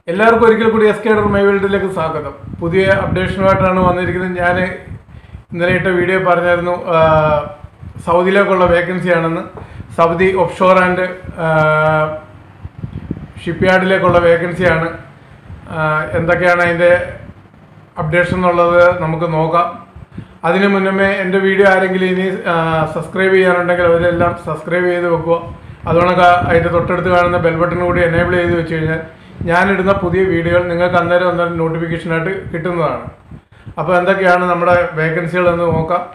എല്ലാവർക്കും ഒരിക്കൽ കൂടി എസ് കേഡർ മൈ വേൾഡിലേക്ക് സ്വാഗതം പുതിയ അപ്ഡേഷനുമായിട്ടാണ് വന്നിരിക്കുന്നത് ഞാൻ ഇന്നലെ ഇട്ട വീഡിയോ പറഞ്ഞായിരുന്നു ആ, സൗദിയിലേക്കുള്ള വേക്കൻസി ആണെന്ന് സൗദി ഓഫ്ഷോർ ആൻഡ് ഷിപ്പ്യാർഡിലേക്കുള്ള വേക്കൻസിയാണ് എന്തൊക്കെയാണ് അതിൻ്റെ അപ്ഡേഷൻ എന്നുള്ളത് നമുക്ക് നോക്കാം അതിനു മുന്നമേ എൻ്റെ വീഡിയോ ആരെങ്കിലും ഇനി സബ്സ്ക്രൈബ് ചെയ്യാനുണ്ടെങ്കിൽ അവരെല്ലാം സബ്സ്ക്രൈബ് ചെയ്ത് വെക്കുക അതുകൊണ്ടൊക്കെ അതിൻ്റെ തൊട്ടടുത്ത് കാണുന്ന ബെൽ ബട്ടൺ കൂടി എനേബിൾ ചെയ്ത് വെച്ച് കഴിഞ്ഞാൽ ഞാനിടുന്ന പുതിയ വീഡിയോകൾ നിങ്ങൾക്ക് അന്നേരം അന്നേരം നോട്ടിഫിക്കേഷനായിട്ട് കിട്ടുന്നതാണ് അപ്പോൾ എന്തൊക്കെയാണ് നമ്മുടെ വേക്കൻസികൾ എന്ന് നോക്കാം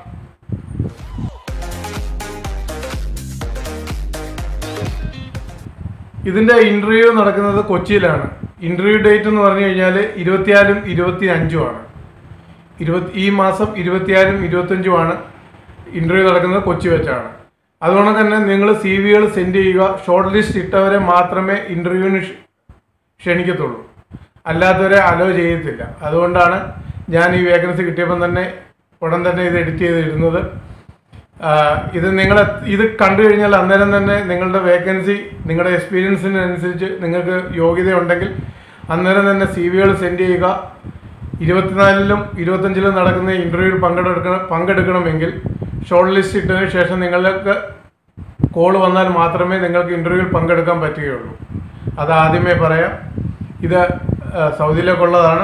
ഇതിന്റെ ഇന്റർവ്യൂ നടക്കുന്നത് കൊച്ചിയിലാണ് ഇന്റർവ്യൂ ഡേറ്റ് എന്ന് പറഞ്ഞു കഴിഞ്ഞാൽ ഇരുപത്തിനാലും ഇരുപത്തി അഞ്ചുമാണ് ഇരുപത്തി ഈ മാസം ഇരുപത്തിനാലും ഇരുപത്തഞ്ചുമാണ് ഇന്റർവ്യൂ നടക്കുന്നത് കൊച്ചി വെച്ചാണ് അതുകൊണ്ട് തന്നെ നിങ്ങൾ സി വികൾ സെൻഡ് ചെയ്യുക ഷോർട്ട് ലിസ്റ്റ് ഇട്ടവരെ മാത്രമേ ഇന്റർവ്യൂവിന് ക്ഷണിക്കത്തുള്ളൂ അല്ലാത്തവരെ അലോ ചെയ്യത്തില്ല അതുകൊണ്ടാണ് ഞാൻ ഈ വേക്കൻസി കിട്ടിയപ്പം തന്നെ ഉടൻ തന്നെ ഇത് എഡിറ്റ് ചെയ്ത് ഇടുന്നത് ആ, ഇത് നിങ്ങൾ ഇത് കണ്ടു കഴിഞ്ഞാൽ അന്നേരം തന്നെ നിങ്ങളുടെ വേക്കൻസി നിങ്ങളുടെ എക്സ്പീരിയൻസിനനുസരിച്ച് നിങ്ങൾക്ക് യോഗ്യത ഉണ്ടെങ്കിൽ അന്നേരം തന്നെ സി വികൾ സെൻഡ് ചെയ്യുക ഇരുപത്തിനാലിലും ഇരുപത്തഞ്ചിലും നടക്കുന്ന ഇൻ്റർവ്യൂവിൽ പങ്കെടുക്കണം പങ്കെടുക്കണമെങ്കിൽ ഷോർട്ട് ലിസ്റ്റ് ഇട്ടതിന് ശേഷം നിങ്ങൾക്ക് കോൾ വന്നാൽ മാത്രമേ നിങ്ങൾക്ക് ഇൻ്റർവ്യൂവിൽ പങ്കെടുക്കാൻ പറ്റുകയുള്ളൂ അത് ആദ്യമേ പറയാം ഇത് ആ, സൗദിയിലേക്കുള്ളതാണ്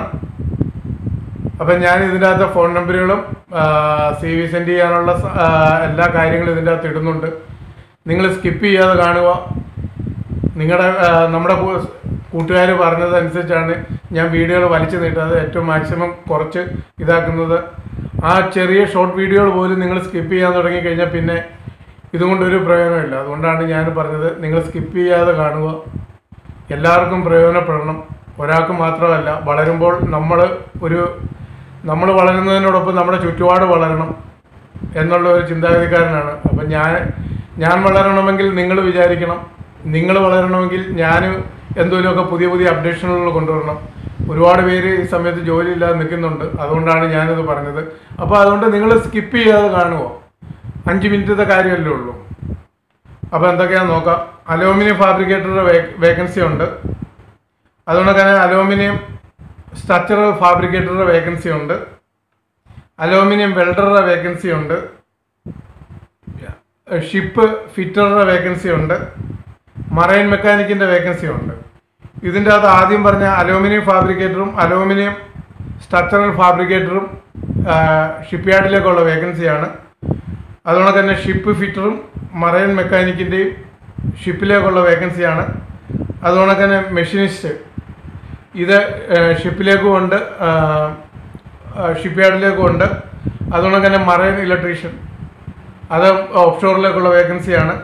അപ്പം ഞാൻ ഇതിൻ്റെ അകത്ത് ഫോൺ നമ്പറുകളും സി വി സെൻഡ് ചെയ്യാനുള്ള സ- ആ, എല്ലാ കാര്യങ്ങളും ഇതിൻ്റെ അകത്ത് ഇടുന്നുണ്ട് നിങ്ങൾ സ്കിപ്പ് ചെയ്യാതെ കാണുക നിങ്ങളുടെ ആ, നമ്മുടെ കൂട്ടുകാർ പറഞ്ഞതനുസരിച്ചാണ് ഞാൻ വീഡിയോകൾ വലിച്ചു നീട്ടുന്നത് ഏറ്റവും മാക്സിമം കുറച്ച് ഇതാക്കുന്നത് ആ ചെറിയ ഷോർട്ട് വീഡിയോകൾ പോലും നിങ്ങൾ സ്കിപ്പ് ചെയ്യാൻ തുടങ്ങിക്കഴിഞ്ഞാൽ പിന്നെ ഇതുകൊണ്ടൊരു പ്രയോജനമില്ല അതുകൊണ്ടാണ് ഞാൻ പറഞ്ഞത് നിങ്ങൾ സ്കിപ്പ് ചെയ്യാതെ കാണുക എല്ലാവർക്കും പ്രയോജനപ്പെടണം ഒരാൾക്ക് മാത്രമല്ല വളരുമ്പോൾ നമ്മൾ ഒരു നമ്മൾ വളരുന്നതിനോടൊപ്പം നമ്മുടെ ചുറ്റുപാട് വളരണം എന്നുള്ള ഒരു ചിന്താഗതിക്കാരനാണ് അപ്പം ഞാൻ ഞാൻ വളരണമെങ്കിൽ നിങ്ങൾ വിചാരിക്കണം നിങ്ങൾ വളരണമെങ്കിൽ ഞാൻ എന്തെങ്കിലുമൊക്കെ പുതിയ പുതിയ അപ്ഡേഷനുകൾ കൊണ്ടുവരണം ഒരുപാട് പേര് ഈ സമയത്ത് ജോലിയില്ലാതെ നിൽക്കുന്നുണ്ട് അതുകൊണ്ടാണ് ഞാനിത് പറഞ്ഞത് അപ്പോൾ അതുകൊണ്ട് നിങ്ങൾ സ്കിപ്പ് ചെയ്യാതെ കാണുമോ അഞ്ച് മിനിറ്റത്തെ കാര്യമല്ലേ ഉള്ളൂ അപ്പോൾ എന്തൊക്കെയാണെന്ന് നോക്കാം അലൂമിനിയം ഫാബ്രിക്കേറ്ററുടെ വേക്കൻസി ഉണ്ട് അതുകൊണ്ട് തന്നെ അലൂമിനിയം സ്ട്രക്ചറൽ ഫാബ്രിക്കേറ്ററുടെ വേക്കൻസി ഉണ്ട് അലൂമിനിയം വെൽഡറുടെ വേക്കൻസി ഉണ്ട് ഷിപ്പ് ഫിറ്ററുടെ വേക്കൻസി ഉണ്ട് മറൈൻ മെക്കാനിക്കിൻ്റെ വേക്കൻസി ഉണ്ട് ഇതിൻ്റെ അകത്ത് ആദ്യം പറഞ്ഞ അലൂമിനിയം ഫാബ്രിക്കേറ്ററും അലൂമിനിയം സ്ട്രക്ചറൽ ഫാബ്രിക്കേറ്ററും ഷിപ്പ് യാർഡിലേക്കുള്ള വേക്കൻസിയാണ് അതുകൊണ്ട് തന്നെ ഷിപ്പ് ഫിറ്ററും മറൈൻ മെക്കാനിക്കിൻ്റെയും ഷിപ്പിലേക്കുള്ള വേക്കൻസിയാണ് അതുകൊണ്ട് തന്നെ മെഷീനിസ്റ്റ് ഇത് ഷിപ്പിലേക്കും ഉണ്ട് ഷിപ്പ് യാർഡിലേക്കും ഉണ്ട് അതുകൊണ്ട് തന്നെ മറൈൻ ഇലക്ട്രീഷ്യൻ അത് ഓഫ്ഷോറിലേക്കുള്ള വേക്കൻസിയാണ്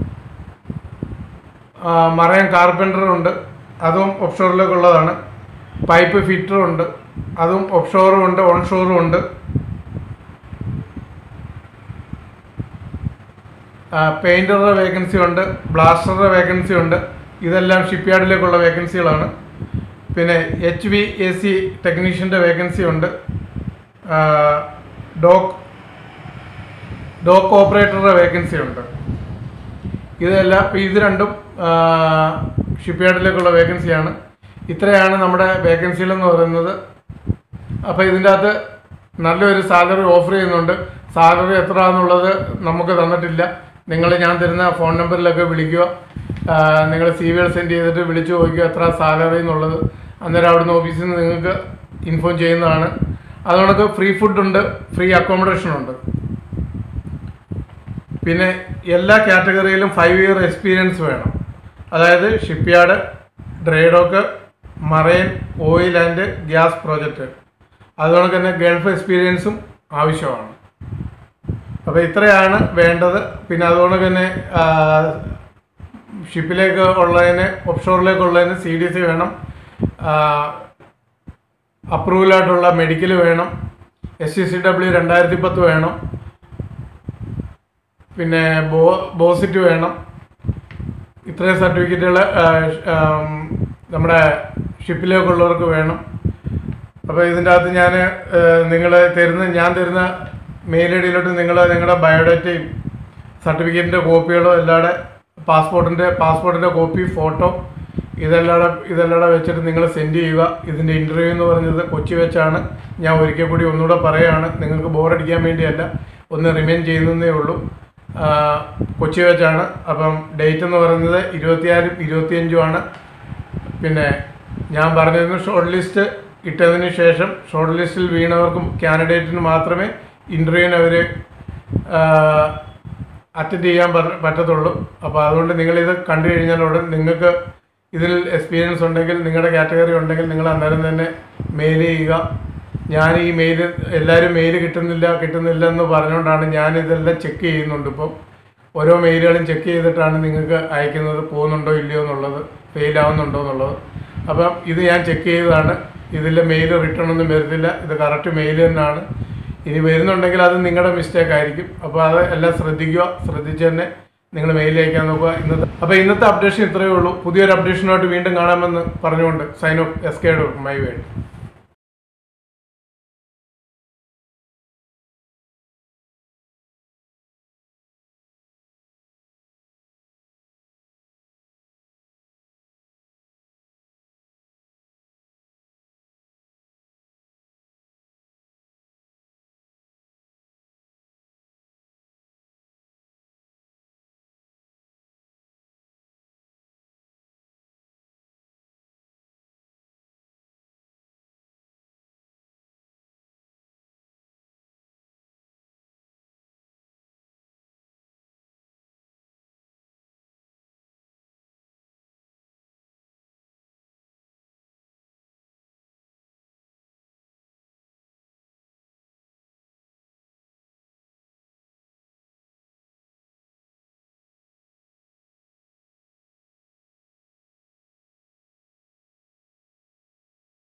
മറൈൻ കാർപ്പൻറ്റർ ഉണ്ട് അതും ഓഫ്ഷോറിലേക്കുള്ളതാണ് പൈപ്പ് ഫിറ്ററും ഉണ്ട് അതും ഓഫ്ഷോറും ഉണ്ട് ഓൺഷോറും ഉണ്ട് പെയിൻറ്ററുടെ വേക്കൻസി ഉണ്ട് ബ്ലാസ്റ്ററുടെ വേക്കൻസി ഉണ്ട് ഇതെല്ലാം ഷിപ്പ് യാർഡിലേക്കുള്ള വേക്കൻസികളാണ് പിന്നെ എച്ച് വി എ സി ടെക്നീഷ്യൻ്റെ വേക്കൻസി ഉണ്ട് ഡോക്ക് ഡോക്ക് ഓപ്പറേറ്ററുടെ വേക്കൻസി ഉണ്ട് ഇതെല്ലാം ഇത് രണ്ടും ഷിപ്പ് യാർഡിലേക്കുള്ള വേക്കൻസിയാണ് ഇത്രയാണ് നമ്മുടെ വേക്കൻസികളെന്ന് പറയുന്നത് അപ്പോൾ ഇതിൻ്റെ അകത്ത് നല്ലൊരു സാലറി ഓഫർ ചെയ്യുന്നുണ്ട് സാലറി എത്ര എന്നുള്ളത് നമുക്ക് തന്നിട്ടില്ല നിങ്ങൾ ഞാൻ തരുന്ന ഫോൺ നമ്പറിലൊക്കെ വിളിക്കുക നിങ്ങൾ സി വികൾ സെൻഡ് ചെയ്തിട്ട് വിളിച്ചു നോക്കുക എത്ര സാലറി എന്നുള്ളത് അന്നേരം അവിടുന്ന് ഓഫീസിൽ നിന്ന് നിങ്ങൾക്ക് ഇൻഫോം ചെയ്യുന്നതാണ് അതുകൊണ്ടൊക്കെ ഫ്രീ ഫുഡ് ഉണ്ട് ഫ്രീ അക്കോമഡേഷൻ ഉണ്ട് പിന്നെ എല്ലാ കാറ്റഗറിയിലും ഫൈവ് ഇയർ എക്സ്പീരിയൻസ് വേണം അതായത് ship yard dry dock marine oil and gas project അതുകൊണ്ട് തന്നെ ഗൾഫ് എക്സ്പീരിയൻസും ആവശ്യമാണ് അപ്പോൾ ഇത്രയാണ് വേണ്ടത് പിന്നെ അതുകൊണ്ട് തന്നെ ആ, ഷിപ്പിലേക്ക് ഉള്ളതിന് ഓഫ്ഷോറിലേക്ക് ഉള്ളതിന് സി ഡി സി വേണം അപ്രൂവലായിട്ടുള്ള മെഡിക്കൽ വേണം എസ് സി സി ഡബ്ല്യു രണ്ടായിരത്തി പത്ത് വേണം പിന്നെ ബോ ബോസിറ്റ് വേണം ഇത്രയും സർട്ടിഫിക്കറ്റുകൾ നമ്മുടെ ഷിപ്പിലേക്കുള്ളവർക്ക് വേണം അപ്പോൾ ഇതിൻ്റെ അകത്ത് ഞാൻ നിങ്ങൾ തരുന്ന ഞാൻ തരുന്ന മെയിൽ ഐ ഡിയിലോട്ട് നിങ്ങൾ നിങ്ങളുടെ ബയോഡേറ്റയും സർട്ടിഫിക്കറ്റിൻ്റെ കോപ്പികളും എല്ലാടെ പാസ്പോർട്ടിൻ്റെ പാസ്പോർട്ടിൻ്റെ കോപ്പി ഫോട്ടോ ഇതെല്ലാം ഇതെല്ലാം വെച്ചിട്ട് നിങ്ങൾ സെൻഡ് ചെയ്യുക ഇതിൻ്റെ ഇൻ്റർവ്യൂ എന്ന് പറഞ്ഞത് കൊച്ചി വെച്ചാണ് ഞാൻ ഒരിക്കൽ കൂടി ഒന്നുകൂടെ പറയുകയാണ് നിങ്ങൾക്ക് ബോറടിക്കാൻ വേണ്ടിയല്ല ഒന്ന് റിമൈൻ ചെയ്യുന്നതേ ഉള്ളൂ ആ, കൊച്ചി വെച്ചാണ് അപ്പം ഡേറ്റ് എന്ന് പറയുന്നത് ഇരുപത്തിയാറും ഇരുപത്തിയഞ്ചുമാണ് പിന്നെ ഞാൻ പറഞ്ഞിരുന്നു ഷോർട്ട് ലിസ്റ്റ് ഇട്ടതിന് ശേഷം ഷോർട്ട് ലിസ്റ്റിൽ വീണവർക്കും കാൻഡിഡേറ്റിന് മാത്രമേ ഇൻ്റർവ്യൂവിന് അവർ അറ്റൻഡ് ചെയ്യാൻ പറ- പറ്റത്തുള്ളൂ അപ്പോൾ അതുകൊണ്ട് നിങ്ങളിത് കണ്ടു കഴിഞ്ഞാൽ ഉടൻ നിങ്ങൾക്ക് ഇതിൽ എക്സ്പീരിയൻസ് ഉണ്ടെങ്കിൽ നിങ്ങളുടെ കാറ്റഗറി ഉണ്ടെങ്കിൽ നിങ്ങൾ അന്നേരം തന്നെ മെയിൽ ചെയ്യുക ഞാൻ ഈ മെയിൽ എല്ലാവരും മെയിൽ കിട്ടുന്നില്ല കിട്ടുന്നില്ല എന്ന് പറഞ്ഞുകൊണ്ടാണ് ഞാൻ ഇതെല്ലാം ചെക്ക് ചെയ്യുന്നുണ്ട് ഇപ്പം ഓരോ മെയിലുകളും ചെക്ക് ചെയ്തിട്ടാണ് നിങ്ങൾക്ക് അയക്കുന്നത് പോകുന്നുണ്ടോ ഇല്ലയോ എന്നുള്ളത് ഫെയിൽ ആവുന്നുണ്ടോ എന്നുള്ളത് അപ്പം ഇത് ഞാൻ ചെക്ക് ചെയ്തതാണ് ഇതിലെ മെയിൽ റിട്ടേൺ ഒന്നും വരത്തില്ല ഇത് കറക്റ്റ് മെയിൽ തന്നെയാണ് ഇനി വരുന്നുണ്ടെങ്കിൽ അത് നിങ്ങളുടെ മിസ്റ്റേക്ക് ആയിരിക്കും അപ്പോൾ അത് എല്ലാം ശ്രദ്ധിക്കുക ശ്രദ്ധിച്ച് തന്നെ നിങ്ങൾ മെയിൽ അയക്കാൻ നോക്കുക ഇന്നത്തെ അപ്പോൾ ഇന്നത്തെ അപ്ഡേഷൻ ഇത്രയേ ഉള്ളൂ പുതിയൊരു അപ്ഡേഷനുമായിട്ട് വീണ്ടും കാണാമെന്ന് പറഞ്ഞുകൊണ്ട് sign off S K my world